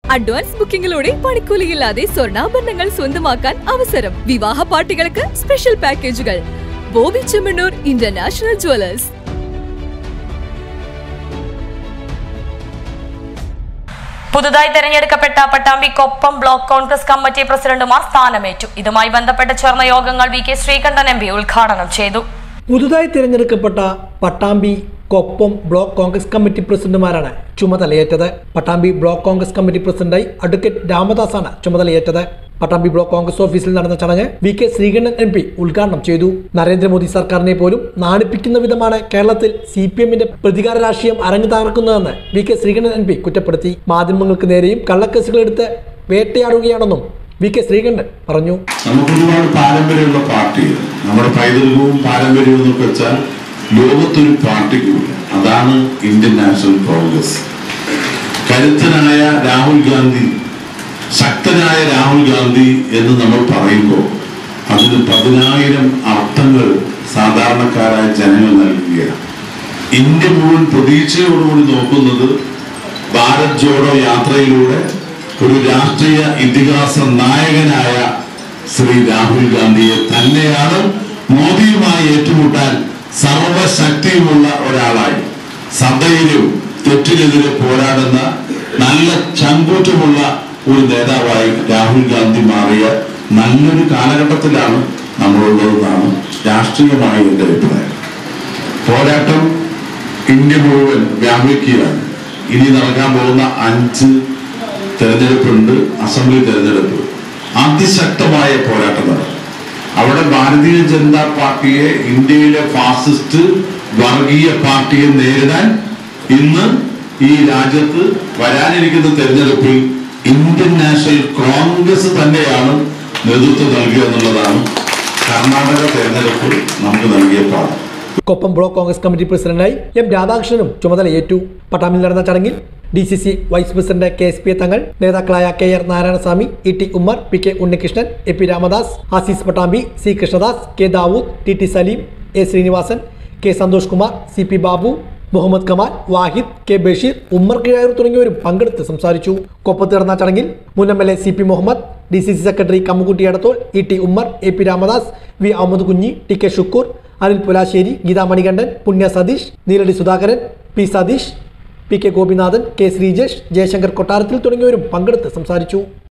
advance ബുക്കിംഗിലൂടെ പണിക്കൂലിയില്ലാതെ സ്വർണ്ണാഭരണങ്ങൾ സ്വന്തമാക്കാൻ അവസരം വിവാഹ പാർട്ടികൾക്ക് സ്പെഷ്യൽ പാക്കേജുകൾ ബോബി ചെമ്മണ്ണൂർ ഇന്റർനാഷണൽ ജുവലേഴ്സ് പുതുതായി തെരഞ്ഞെടുക്കപ്പെട്ട പട്ടാമ്പിക്കൊപ്പം ബ്ലോക്ക് കോൺഗ്രസ് കമ്മിറ്റി പ്രസിഡന്റുമാർ സ്ഥാനമേറ്റു ഇതുമായി ബന്ധപ്പെട്ട് ചേർന്ന യോഗങ്ങൾ V K Sreekandan M P ഉദ്ഘാടനം ചെയ്തു പുതുതായി തിരഞ്ഞെടുക്കപ്പെട്ട പട്ടാമ്പി കൊപ്പം ബ്ലോക്ക് കോൺഗ്രസ് കമ്മിറ്റി പ്രസിഡന്റുമാരാണ് ചുമതലയേറ്റത് പട്ടാമ്പി ബ്ലോക്ക് കോൺഗ്രസ് കമ്മിറ്റി പ്രസിഡന്റായി അഡ്വക്കേറ്റ് രാമദാസാണ് ചുമതലയേറ്റത് പട്ടാമ്പി ബ്ലോക്ക് കോൺഗ്രസ് ഓഫീസിൽ നടന്ന ചടങ്ങ് V K Sreekandan M P ഉദ്ഘാടനം ചെയ്തു നരേന്ദ്രമോദി സർക്കാരിനെ പോലും നാണിപ്പിക്കുന്ന വിധമാണ് കേരളത്തിൽ സി പി എമ്മിന്റെ പ്രതികാര രാഷ്ട്രീയം അരങ്ങു തകർക്കുന്നതെന്ന് V K Sreekandan M P കുറ്റപ്പെടുത്തി മാധ്യമങ്ങൾക്ക് നേരെയും കള്ളക്കേസുകളെടുത്ത് വേട്ടയാടുകയാണെന്നും വി കെ ശ്രീകണ്ഠൻ പറഞ്ഞു നമുക്ക് ഒരുപാട് പാരമ്പര്യമുള്ള പാർട്ടികൾ നമ്മുടെ പൈതൃകവും പാരമ്പര്യവും എന്നൊക്കെ വെച്ചാൽ ലോകത്തൊരു പാർട്ടിക്കുമില്ല അതാണ് ഇന്ത്യൻ നാഷണൽ കോൺഗ്രസ് കരുത്തനായ രാഹുൽ ഗാന്ധി ശക്തനായ രാഹുൽ ഗാന്ധി എന്ന് നമ്മൾ പറയുമ്പോൾ അതിന് പതിനായിരം അർത്ഥങ്ങൾ സാധാരണക്കാരായ ജനങ്ങൾ നൽകുകയാണ് ഇന്ത്യ മുഴുവൻ പ്രതീക്ഷയോടുകൂടി നോക്കുന്നത് ഭാരത് ജോഡോ യാത്രയിലൂടെ ഒരു രാഷ്ട്രീയ ഇതിഹാസ നായകനായ ശ്രീ രാഹുൽ ഗാന്ധിയെ തന്നെയാണ് മോദിയുമായി ഏറ്റുമുട്ടാൻ സർവശക്തിയുമുള്ള ഒരാളായി സദൈര്യവും തെറ്റിനെതിരെ പോരാടുന്ന നല്ല ചങ്കൂറ്റമുള്ള ഒരു നേതാവായി രാഹുൽ ഗാന്ധി മാറിയ നല്ലൊരു കാലഘട്ടത്തിലാണ് നമ്മളുള്ളതെന്നാണ് രാഷ്ട്രീയമായി എൻ്റെ അഭിപ്രായം പോരാട്ടം ഇന്ത്യ മുഴുവൻ വ്യാപിക്കുകയാണ് ഇനി നടക്കാൻ പോകുന്ന അഞ്ച് തെരഞ്ഞെടുപ്പുണ്ട് അസംബ്ലി തെരഞ്ഞെടുപ്പ് അതിശക്തമായ പോരാട്ടം നടക്കും അവിടെ ഭാരതീയ ജനതാ പാർട്ടിയെ ഇന്ത്യയിലെ ഫാസിസ്റ്റ് വർഗീയ പാർട്ടിയെ നേരിടാൻ ഇന്ന് ഈ രാജ്യത്ത് വരാനിരിക്കുന്ന തെരഞ്ഞെടുപ്പിൽ ഇന്ത്യൻ നാഷണൽ കോൺഗ്രസ് തന്നെയാണ് നേതൃത്വം നൽകുക എന്നുള്ളതാണ് കർണാടക തെരഞ്ഞെടുപ്പിൽ നമുക്ക് നൽകിയ പാഠം കൊപ്പം ബ്ലോക്ക് കോൺഗ്രസ് കമ്മിറ്റി പ്രസിഡന്റായി എം രാധാകൃഷ്ണനും ചുമതലയേറ്റു പട്ടാമ്പിൽ നടന്ന ചടങ്ങിൽ D C C vice president K S P Thangal നേതാക്കളായ K R Narayanaswamy E T Ummer P K Unnikrishnan A P Ramadas Azeez Pattambi C Krishnadas K Dawood T T Saleem A Sreenivasan K Santhosh Kumar C P Babu Muhammad Kamal Vahid K Basheer Ummer Kizhayur തുടങ്ങിയവരും പങ്കെടുത്ത് സംസാരിച്ചു കൊപ്പത്ത് നടന്ന ചടങ്ങിൽ മുൻ M L A C P Muhammad D C C secretary Kammukutty Edathol E T Ummer A P Ramadas V Ahmed Kunhi T K Shukoor Anil Pulassery Geetha Manikandan Punya Satheesh Neeladi Sudhakaran P Satheesh P K Gopinathan K Sreejesh Jayasankar Kottarathil തുടങ്ങിയവരും പങ്കെടുത്ത് സംസാരിച്ചു